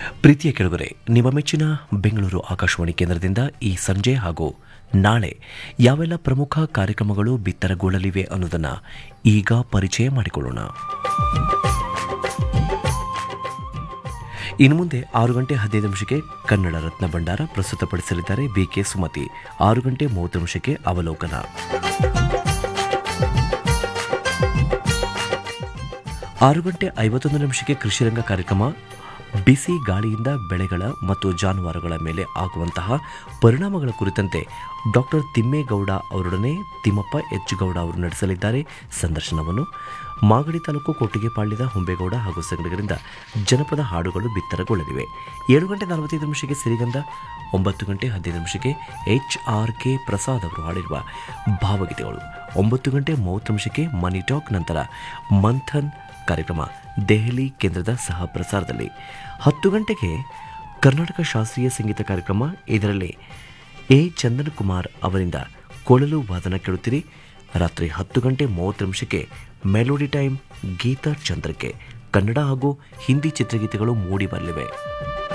ಪ್ರೀತಿಯ ಕೆಳಗರೆ ನಿಮ್ಮ ಮೆಚ್ಚಿನ ಬೆಂಗಳೂರು ಆಕಾಶವಾಣಿ ಕೇಂದ್ರದಿಂದ ಈ ಸಂಜೆ ಹಾಗೂ ನಾಳೆ ಯಾವೆಲ್ಲ ಪ್ರಮುಖ ಕಾರ್ಯಕ್ರಮಗಳು ಬಿತ್ತರಗೊಳ್ಳಲಿವೆ ಅನ್ನೋದನ್ನು ಈಗ ಪರಿಚಯ ಮಾಡಿಕೊಳ್ಳೋಣ ಇನ್ನು ಮುಂದೆ ಆರು ಗಂಟೆ ಹದಿನೈದು ನಿಮಿಷಕ್ಕೆ ಕನ್ನಡ ರತ್ನ ಭಂಡಾರ ಪ್ರಸ್ತುತಪಡಿಸಲಿದ್ದಾರೆ ಬಿಕೆ ಸುಮತಿ ಆರು ಗಂಟೆ ಮೂವತ್ತು ನಿಮಿಷಕ್ಕೆ ಅವಲೋಕನ ಆರು ಗಂಟೆ ಐವತ್ತೊಂದು ನಿಮಿಷಕ್ಕೆ ಕೃಷಿರಂಗ ಕಾರ್ಯಕ್ರಮ ಬಿಸಿ ಗಾಳಿಯಿಂದ ಬೆಳೆಗಳ ಮತ್ತು ಜಾನುವಾರುಗಳ ಮೇಲೆ ಆಗುವಂತಹ ಪರಿಣಾಮಗಳ ಕುರಿತಂತೆ ಡಾಕ್ಟರ್ ತಿಮ್ಮೇಗೌಡ ಅವರೊಡನೆ ತಿಮ್ಮಪ್ಪ ಎಚ್ ಗೌಡ ಅವರು ನಡೆಸಲಿದ್ದಾರೆ ಸಂದರ್ಶನವನ್ನು ಮಾಗಡಿ ತಾಲೂಕು ಕೊಟ್ಟಿಗೆಪಾಳ್ಯದ ಹೊಂಬೇಗೌಡ ಹಾಗೂ ಸಂಗಡಿಗರಿಂದ ಜನಪದ ಹಾಡುಗಳು ಬಿತ್ತರಗೊಳ್ಳಲಿವೆ ಏಳು ಗಂಟೆ ನಲವತ್ತೈದು ನಿಮಿಷಕ್ಕೆ ಸಿರಿಗಂಧ ಒಂಬತ್ತು ಗಂಟೆ ಹದಿನೈದು ನಿಮಿಷಕ್ಕೆ ಎಚ್ ಆರ್ ಕೆ ಪ್ರಸಾದ್ ಅವರು ಹಾಡಿರುವ ಭಾವಗೀತೆಗಳು ಒಂಬತ್ತು ಗಂಟೆ ಮೂವತ್ತು ನಿಮಿಷಕ್ಕೆ ಮನಿ ಟಾಕ್ ನಂತರ ಮಂಥನ್ ಕಾರ್ಯಕ್ರಮ ದೆಹಲಿ ಕೇಂದ್ರದ ಸಹ ಪ್ರಸಾರದಲ್ಲಿ ಹತ್ತು ಗಂಟೆಗೆ ಕರ್ನಾಟಕ ಶಾಸ್ತ್ರೀಯ ಸಂಗೀತ ಕಾರ್ಯಕ್ರಮ ಇದರಲ್ಲಿ ಎ ಚಂದನ್ ಕುಮಾರ್ ಅವರಿಂದ ಕೊಳಲು ವಾದನ ಕೇಳುತ್ತೀರಿ ರಾತ್ರಿ ಹತ್ತು ಗಂಟೆ ಮೂವತ್ತು ನಿಮಿಷಕ್ಕೆ ಮೆಲೋಡಿ ಟೈಮ್ ಗೀತಾ ಚಂದ್ರಕ್ಕೆ ಕನ್ನಡ ಹಾಗೂ ಹಿಂದಿ ಚಿತ್ರಗೀತೆಗಳು ಮೂಡಿ ಬರಲಿವೆ